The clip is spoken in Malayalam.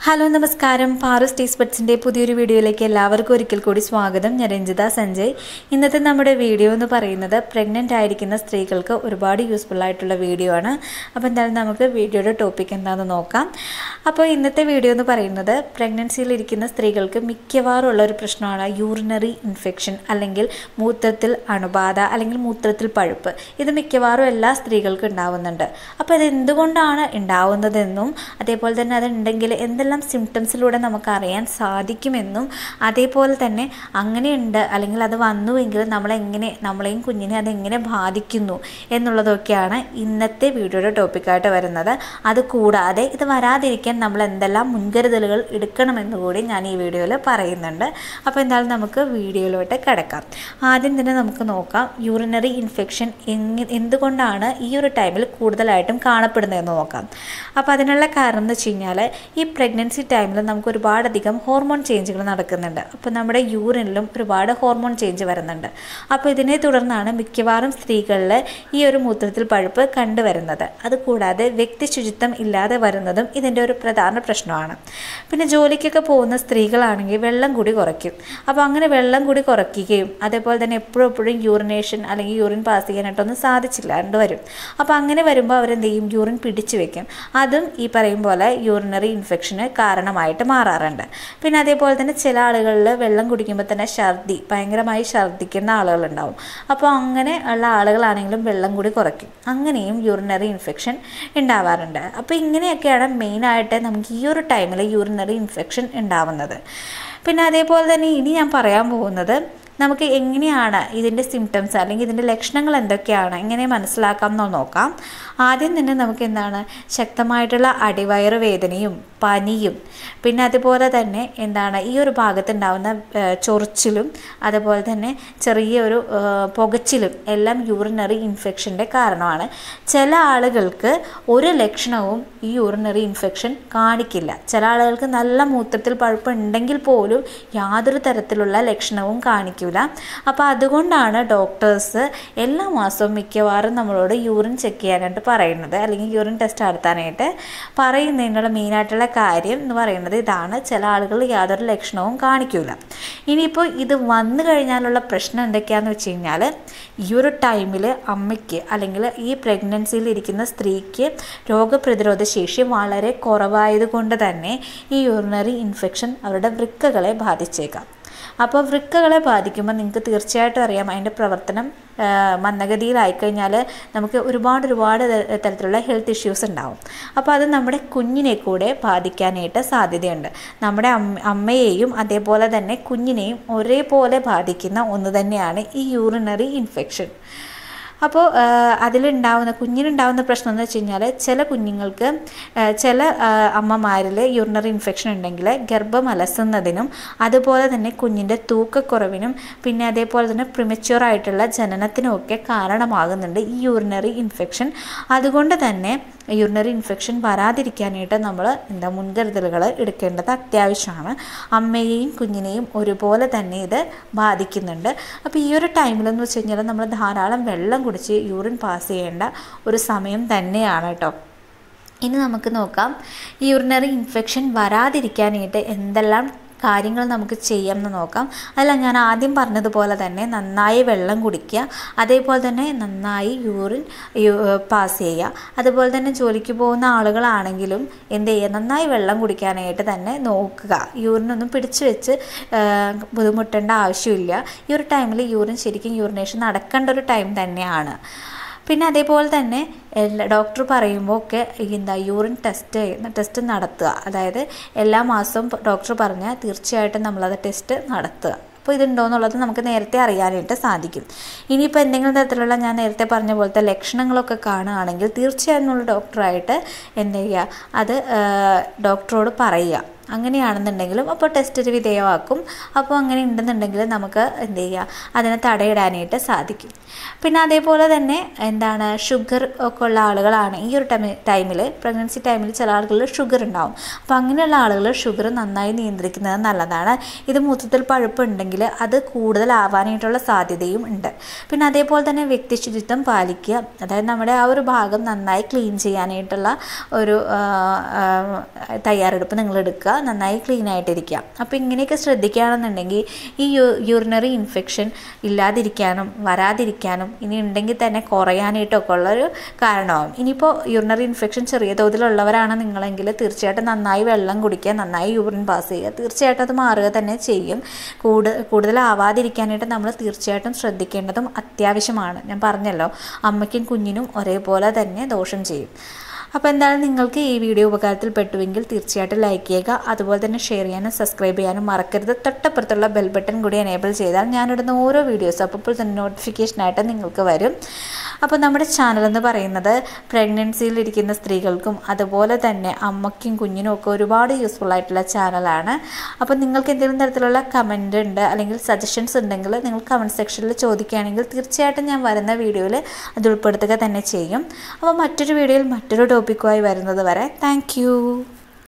ഹലോ നമസ്കാരം പാറസ് ടീസ് ബഡ്സിൻ്റെ പുതിയൊരു വീഡിയോയിലേക്ക് എല്ലാവർക്കും ഒരിക്കൽ കൂടി സ്വാഗതം ഞാൻ രഞ്ജിത സഞ്ജയ് ഇന്നത്തെ നമ്മുടെ വീഡിയോ എന്ന് പറയുന്നത് പ്രഗ്നൻ്റ് ആയിരിക്കുന്ന സ്ത്രീകൾക്ക് ഒരുപാട് യൂസ്ഫുൾ ആയിട്ടുള്ള വീഡിയോ ആണ് അപ്പോൾ എന്തായാലും നമുക്ക് വീഡിയോയുടെ ടോപ്പിക് എന്താണെന്ന് നോക്കാം അപ്പോൾ ഇന്നത്തെ വീഡിയോ എന്ന് പറയുന്നത് പ്രഗ്നൻസിയിലിരിക്കുന്ന സ്ത്രീകൾക്ക് മിക്കവാറും ഉള്ള ഒരു പ്രശ്നമാണ് യൂറിനറി ഇൻഫെക്ഷൻ അല്ലെങ്കിൽ മൂത്രത്തിൽ അണുബാധ അല്ലെങ്കിൽ മൂത്രത്തിൽ പഴുപ്പ് ഇത് മിക്കവാറും എല്ലാ സ്ത്രീകൾക്കും ഉണ്ടാവുന്നുണ്ട് അപ്പോൾ ഇത് എന്തുകൊണ്ടാണ് ഉണ്ടാവുന്നതെന്നും അതേപോലെ തന്നെ അത് ഉണ്ടെങ്കിൽ എന്തെല്ലാം സിംറ്റംസിലൂടെ നമുക്ക് അറിയാൻ സാധിക്കുമെന്നും അതേപോലെ തന്നെ അങ്ങനെയുണ്ട് അല്ലെങ്കിൽ അത് വന്നുവെങ്കിൽ നമ്മളെങ്ങനെ നമ്മളെയും കുഞ്ഞിനെ അതെങ്ങനെ ബാധിക്കുന്നു എന്നുള്ളതൊക്കെയാണ് ഇന്നത്തെ വീഡിയോയുടെ ടോപ്പിക്കായിട്ട് വരുന്നത് അത് കൂടാതെ ഇത് വരാതിരിക്കാൻ നമ്മൾ എന്തെല്ലാം മുൻകരുതലുകൾ എടുക്കണമെന്ന് കൂടി ഞാൻ ഈ വീഡിയോയിൽ പറയുന്നുണ്ട് അപ്പോൾ എന്തായാലും നമുക്ക് വീഡിയോയിലോട്ട് കിടക്കാം ആദ്യം തന്നെ നമുക്ക് നോക്കാം യൂറിനറി ഇൻഫെക്ഷൻ എങ് എന്തുകൊണ്ടാണ് ഈ ഒരു ടൈമിൽ കൂടുതലായിട്ടും കാണപ്പെടുന്നതെന്ന് നോക്കാം അപ്പോൾ അതിനുള്ള കാരണം എന്ന് വെച്ച് കഴിഞ്ഞാൽ ഈ പ്രഗ്നൻസി ടൈമിൽ നമുക്ക് ഒരുപാടധികം ഹോർമോൺ ചേഞ്ചുകൾ നടക്കുന്നുണ്ട് അപ്പോൾ നമ്മുടെ യൂറിനിലും ഒരുപാട് ഹോർമോൺ ചേഞ്ച് വരുന്നുണ്ട് അപ്പോൾ ഇതിനെ തുടർന്നാണ് മിക്കവാറും സ്ത്രീകളിൽ ഈ ഒരു മൂത്രത്തിൽ പഴുപ്പ് കണ്ടുവരുന്നത് അതുകൂടാതെ വ്യക്തി ശുചിത്വം ഇല്ലാതെ വരുന്നതും ഇതിൻ്റെ ഒരു പ്രധാന പ്രശ്നമാണ് പിന്നെ ജോലിക്കൊക്കെ പോകുന്ന സ്ത്രീകളാണെങ്കിൽ വെള്ളം കൂടി കുറയ്ക്കും അപ്പോൾ അങ്ങനെ വെള്ളം കൂടി കുറയ്ക്കുകയും അതേപോലെ തന്നെ എപ്പോഴും എപ്പോഴും യൂറിനേഷൻ അല്ലെങ്കിൽ യൂറിൻ പാസ് ചെയ്യാനായിട്ടൊന്നും സാധിച്ചില്ലാണ്ട് വരും അപ്പോൾ അങ്ങനെ വരുമ്പോൾ അവരെന്ത് ചെയ്യും യൂറിൻ പിടിച്ചു വെക്കും അതും ഈ പറയും പോലെ യൂറിനറി ഇൻഫെക്ഷന് കാരണമായിട്ട് മാറാറുണ്ട് പിന്നെ അതേപോലെ തന്നെ ചില ആളുകളിൽ വെള്ളം കുടിക്കുമ്പോൾ തന്നെ ഛർദി ഭയങ്കരമായി ഛർദ്ദിക്കുന്ന ആളുകളുണ്ടാവും അപ്പോൾ അങ്ങനെ ഉള്ള ആളുകളാണെങ്കിലും വെള്ളം കൂടി കുറയ്ക്കും അങ്ങനെയും യൂറിനറി ഇൻഫെക്ഷൻ ഉണ്ടാവാറുണ്ട് അപ്പോൾ ഇങ്ങനെയൊക്കെയാണ് മെയിനായിട്ട് നമുക്ക് ഈ ഒരു ടൈമിൽ യൂറിനറി ഇൻഫെക്ഷൻ ഉണ്ടാവുന്നത് പിന്നെ അതേപോലെ തന്നെ ഇനി ഞാൻ പറയാൻ പോകുന്നത് നമുക്ക് എങ്ങനെയാണ് ഇതിൻ്റെ സിംറ്റംസ് അല്ലെങ്കിൽ ഇതിൻ്റെ ലക്ഷണങ്ങൾ എന്തൊക്കെയാണ് എങ്ങനെ മനസ്സിലാക്കാം എന്ന് നോക്കാം ആദ്യം തന്നെ നമുക്ക് എന്താണ് ശക്തമായിട്ടുള്ള അടിവയറ് വേദനയും പനിയും പിന്നെ അതുപോലെ തന്നെ എന്താണ് ഈ ഒരു ഭാഗത്തുണ്ടാവുന്ന ചൊറിച്ചിലും അതുപോലെ തന്നെ ചെറിയൊരു പുകച്ചിലും എല്ലാം യൂറിനറി ഇൻഫെക്ഷൻ്റെ കാരണമാണ് ചില ആളുകൾക്ക് ഒരു ലക്ഷണവും ഈ യൂറിനറി ഇൻഫെക്ഷൻ കാണിക്കില്ല ചില ആളുകൾക്ക് നല്ല മൂത്രത്തിൽ പഴുപ്പ് ഉണ്ടെങ്കിൽ പോലും യാതൊരു തരത്തിലുള്ള ലക്ഷണവും കാണിക്കില്ല അപ്പോൾ അതുകൊണ്ടാണ് ഡോക്ടേഴ്സ് എല്ലാ മാസവും മിക്കവാറും നമ്മളോട് യൂറിൻ ചെക്ക് ചെയ്യാനായിട്ട് പറയുന്നത് അല്ലെങ്കിൽ യൂറിൻ ടെസ്റ്റ് നടത്താനായിട്ട് പറയുന്നതിനുള്ള മെയിനായിട്ടുള്ള കാര്യം എന്ന് പറയുന്നത് ഇതാണ് ചില ആളുകൾ യാതൊരു ലക്ഷണവും കാണിക്കില്ല ഇനിയിപ്പോൾ ഇത് വന്നു കഴിഞ്ഞാലുള്ള പ്രശ്നം എന്തൊക്കെയാണെന്ന് വെച്ച് കഴിഞ്ഞാൽ ഈ ഒരു ടൈമിൽ അമ്മയ്ക്ക് അല്ലെങ്കിൽ ഈ പ്രഗ്നൻസിയിൽ ഇരിക്കുന്ന സ്ത്രീക്ക് രോഗപ്രതിരോധ ശേഷി വളരെ കുറവായതുകൊണ്ട് തന്നെ ഈ യൂറിനറി ഇൻഫെക്ഷൻ അവരുടെ വൃക്കകളെ ബാധിച്ചേക്കാം അപ്പോൾ വൃക്കകളെ ബാധിക്കുമ്പോൾ നിങ്ങൾക്ക് തീർച്ചയായിട്ടും അറിയാം അതിൻ്റെ പ്രവർത്തനം മന്ദഗതിയിലായിക്കഴിഞ്ഞാൽ നമുക്ക് ഒരുപാട് ഒരുപാട് തരത്തിലുള്ള ഹെൽത്ത് ഇഷ്യൂസ് ഉണ്ടാവും അപ്പോൾ അത് നമ്മുടെ കുഞ്ഞിനെ കൂടെ ബാധിക്കാനായിട്ട് സാധ്യതയുണ്ട് നമ്മുടെ അമ്മയെയും അതേപോലെ തന്നെ കുഞ്ഞിനെയും ഒരേപോലെ ബാധിക്കുന്ന ഒന്ന് തന്നെയാണ് ഈ യൂറിനറി ഇൻഫെക്ഷൻ അപ്പോൾ അതിലുണ്ടാവുന്ന കുഞ്ഞിനുണ്ടാവുന്ന പ്രശ്നം എന്ന് വെച്ച് കഴിഞ്ഞാൽ ചില കുഞ്ഞുങ്ങൾക്ക് ചില അമ്മമാരിൽ യൂറിനറി ഇൻഫെക്ഷൻ ഉണ്ടെങ്കിൽ ഗർഭം അലസുന്നതിനും അതുപോലെ തന്നെ കുഞ്ഞിൻ്റെ തൂക്കക്കുറവിനും പിന്നെ അതേപോലെ തന്നെ പ്രിമച്യൂർ ആയിട്ടുള്ള ജനനത്തിനും ഒക്കെ കാരണമാകുന്നുണ്ട് ഈ യൂറിനറി ഇൻഫെക്ഷൻ അതുകൊണ്ട് തന്നെ യൂറിനറി ഇൻഫെക്ഷൻ വരാതിരിക്കാനായിട്ട് നമ്മൾ എന്താ മുൻകരുതലുകൾ എടുക്കേണ്ടത് അത്യാവശ്യമാണ് അമ്മയെയും കുഞ്ഞിനെയും ഒരുപോലെ തന്നെ ഇത് ബാധിക്കുന്നുണ്ട് അപ്പോൾ ഈ ഒരു ടൈമിലെന്ന് വെച്ച് കഴിഞ്ഞാൽ നമ്മൾ ധാരാളം വെള്ളം കുടിച്ച് യൂറിൻ പാസ് ചെയ്യേണ്ട ഒരു സമയം തന്നെയാണ് കേട്ടോ ഇനി നമുക്ക് നോക്കാം യൂറിനറി ഇൻഫെക്ഷൻ വരാതിരിക്കാനായിട്ട് എന്തെല്ലാം കാര്യങ്ങൾ നമുക്ക് ചെയ്യാമെന്ന് നോക്കാം അല്ല ഞാൻ ആദ്യം പറഞ്ഞതുപോലെ തന്നെ നന്നായി വെള്ളം കുടിക്കുക അതേപോലെ തന്നെ നന്നായി യൂറിൻ പാസ് ചെയ്യുക അതുപോലെ തന്നെ ജോലിക്ക് പോകുന്ന ആളുകളാണെങ്കിലും എന്ത് ചെയ്യുക നന്നായി വെള്ളം കുടിക്കാനായിട്ട് തന്നെ നോക്കുക യൂറിനൊന്നും പിടിച്ചു വെച്ച് ബുദ്ധിമുട്ടേണ്ട ആവശ്യമില്ല ഈ ഒരു ടൈമിൽ യൂറിൻ ശരിക്കും യൂറിനേഷൻ നടക്കേണ്ട ഒരു ടൈം തന്നെയാണ് പിന്നെ അതേപോലെ തന്നെ ഡോക്ടർ പറയുമ്പോൾ ഒക്കെ എന്താ യൂറിൻ ടെസ്റ്റ് ടെസ്റ്റ് നടത്തുക അതായത് എല്ലാ മാസവും ഡോക്ടർ പറഞ്ഞാൽ തീർച്ചയായിട്ടും നമ്മളത് ടെസ്റ്റ് നടത്തുക അപ്പോൾ ഇതുണ്ടോ എന്നുള്ളത് നമുക്ക് നേരത്തെ അറിയാനായിട്ട് സാധിക്കും ഇനിയിപ്പോൾ എന്തെങ്കിലും തരത്തിലുള്ള ഞാൻ നേരത്തെ പറഞ്ഞ പോലത്തെ ലക്ഷണങ്ങളൊക്കെ കാണുകയാണെങ്കിൽ തീർച്ചയായും നമ്മൾ ഡോക്ടറായിട്ട് എന്ത് ചെയ്യുക അത് ഡോക്ടറോട് പറയുക അങ്ങനെയാണെന്നുണ്ടെങ്കിലും അപ്പോൾ ടെസ്റ്റിന് വിധേയമാക്കും അപ്പോൾ അങ്ങനെ ഉണ്ടെന്നുണ്ടെങ്കിൽ നമുക്ക് എന്ത് ചെയ്യുക അതിനെ തടയിടാനായിട്ട് സാധിക്കും പിന്നെ അതേപോലെ തന്നെ എന്താണ് ഷുഗർ ഒക്കെ ഉള്ള ആളുകളാണ് ഈ ഒരു ടൈം ടൈമിൽ പ്രഗ്നൻസി ടൈമിൽ ചില ആളുകളിൽ ഷുഗർ ഉണ്ടാവും അപ്പോൾ അങ്ങനെയുള്ള ആളുകൾ ഷുഗർ നന്നായി നിയന്ത്രിക്കുന്നത് നല്ലതാണ് ഇത് മൂത്രത്തിൽ പഴുപ്പുണ്ടെങ്കിൽ അത് കൂടുതലാവാനായിട്ടുള്ള സാധ്യതയും ഉണ്ട് പിന്നെ അതേപോലെ തന്നെ വ്യക്തി ശുചിത്വം പാലിക്കുക അതായത് നമ്മുടെ ആ ഒരു ഭാഗം നന്നായി ക്ലീൻ ചെയ്യാനായിട്ടുള്ള ഒരു തയ്യാറെടുപ്പ് നിങ്ങൾ എടുക്കുക നന്നായി ക്ലീൻ ആയിട്ടിരിക്കുക അപ്പോൾ ഇങ്ങനെയൊക്കെ ശ്രദ്ധിക്കുകയാണെന്നുണ്ടെങ്കിൽ ഈ യു യൂറിനറി ഇൻഫെക്ഷൻ ഇല്ലാതിരിക്കാനും വരാതിരിക്കാനും ഇനി ഉണ്ടെങ്കിൽ തന്നെ കുറയാനായിട്ടൊക്കെ ഉള്ളൊരു കാരണമാവും ഇനിയിപ്പോൾ യൂറിനറി ഇൻഫെക്ഷൻ ചെറിയ തോതിലുള്ളവരാണ് നിങ്ങളെങ്കിൽ തീർച്ചയായിട്ടും നന്നായി വെള്ളം കുടിക്കുക നന്നായി യൂറിൻ പാസ് ചെയ്യുക തീർച്ചയായിട്ടും അത് മാറുക തന്നെ ചെയ്യും കൂടു കൂടുതലാവാതിരിക്കാനായിട്ട് നമ്മൾ തീർച്ചയായിട്ടും ശ്രദ്ധിക്കേണ്ടതും അത്യാവശ്യമാണ് ഞാൻ പറഞ്ഞല്ലോ അമ്മയ്ക്കും കുഞ്ഞിനും ഒരേപോലെ തന്നെ ദോഷം ചെയ്യും അപ്പോൾ എന്തായാലും നിങ്ങൾക്ക് ഈ വീഡിയോ ഉപകാരത്തിൽ പെട്ടുവെങ്കിൽ തീർച്ചയായിട്ടും ലൈക്ക് ചെയ്യുക അതുപോലെ തന്നെ ഷെയർ ചെയ്യാനും സബ്സ്ക്രൈബ് ചെയ്യാനും മറക്കരുത് തൊട്ടപ്പുറത്തുള്ള ബെൽ ബട്ടൺ കൂടി എനേബിൾ ചെയ്താൽ ഞാനിടുന്ന ഓരോ വീഡിയോസും അപ്പോൾ തന്നെ നോട്ടിഫിക്കേഷനായിട്ട് നിങ്ങൾക്ക് വരും അപ്പോൾ നമ്മുടെ ചാനൽ എന്ന് പറയുന്നത് പ്രഗ്നൻസിയിലിരിക്കുന്ന സ്ത്രീകൾക്കും അതുപോലെ തന്നെ അമ്മയ്ക്കും കുഞ്ഞിനും ഒക്കെ ഒരുപാട് യൂസ്ഫുൾ ആയിട്ടുള്ള ചാനലാണ് അപ്പോൾ നിങ്ങൾക്ക് എന്തെങ്കിലും തരത്തിലുള്ള കമൻ്റ് ഉണ്ട് അല്ലെങ്കിൽ സജഷൻസ് ഉണ്ടെങ്കിൽ നിങ്ങൾ കമൻറ്റ് സെക്ഷനിൽ ചോദിക്കുകയാണെങ്കിൽ തീർച്ചയായിട്ടും ഞാൻ വരുന്ന വീഡിയോയിൽ അത് ഉൾപ്പെടുത്തുക തന്നെ ചെയ്യും അപ്പോൾ മറ്റൊരു വീഡിയോയിൽ മറ്റൊരു ടോപ്പിക്കുമായി വരുന്നത് വരെ താങ്ക്